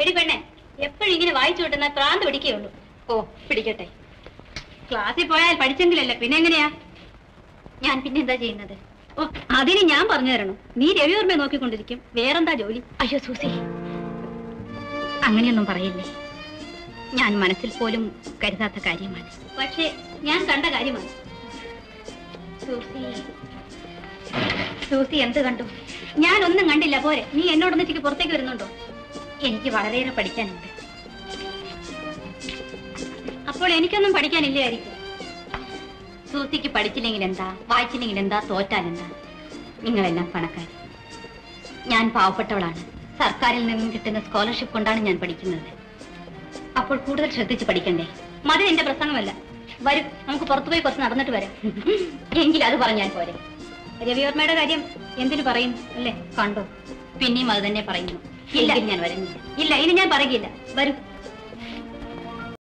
എടി പെണ്ണെ എപ്പോഴും ഇങ്ങനെ വായിച്ചു വിട്ടുന്ന പ്രാന്ത് പിടിക്കുകയുള്ളൂ ഓ പിടിക്കട്ടെ ക്ലാസ്സിൽ പോയാൽ പഠിച്ചെങ്കിലല്ലേ പിന്നെ എങ്ങനെയാ ഞാൻ പിന്നെ എന്താ ചെയ്യുന്നത് ഓ അതിന് ഞാൻ പറഞ്ഞു തരണം നീ രവിവർമ്മയെ നോക്കിക്കൊണ്ടിരിക്കും വേറെന്താ ജോലി അയ്യോ സൂസി അങ്ങനെയൊന്നും പറയില്ലേ ഞാൻ മനസ്സിൽ പോലും കരുതാത്ത കാര്യമാണ് പക്ഷേ ഞാൻ കണ്ട കാര്യമാണ് സൂസി സൂസി എന്ത് കണ്ടു ഞാനൊന്നും കണ്ടില്ല പോരെ നീ എന്നോടൊന്നിച്ചിക്ക് പുറത്തേക്ക് വരുന്നുണ്ടോ എനിക്ക് വളരെയേറെ പഠിക്കാനുണ്ട് അപ്പോൾ എനിക്കൊന്നും പഠിക്കാനില്ലായിരിക്കും സൂസിക്ക് പഠിച്ചില്ലെങ്കിൽ എന്താ വായിച്ചില്ലെങ്കിൽ എന്താ തോറ്റാൽ എന്താ നിങ്ങളെല്ലാം പണക്കാർ ഞാൻ പാവപ്പെട്ടവളാണ് സർക്കാരിൽ നിന്നും കിട്ടുന്ന സ്കോളർഷിപ്പ് കൊണ്ടാണ് ഞാൻ പഠിക്കുന്നത് അപ്പോൾ കൂടുതൽ ശ്രദ്ധിച്ച് പഠിക്കണ്ടേ മതി എന്റെ പ്രസംഗമല്ല വരും നമുക്ക് പുറത്തുപോയി കുറച്ച് നടന്നിട്ട് വരാം എങ്കിൽ അത് പറഞ്ഞാൽ പോരെ രവിവർമ്മയുടെ കാര്യം എന്തിനു പറയും അല്ലേ കണ്ടോ പിന്നെയും അത് തന്നെ പറയുന്നു ഇല്ല ഞാൻ വരുന്നില്ല ഇല്ല ഇനി ഞാൻ പറയുകയില്ല വരൂ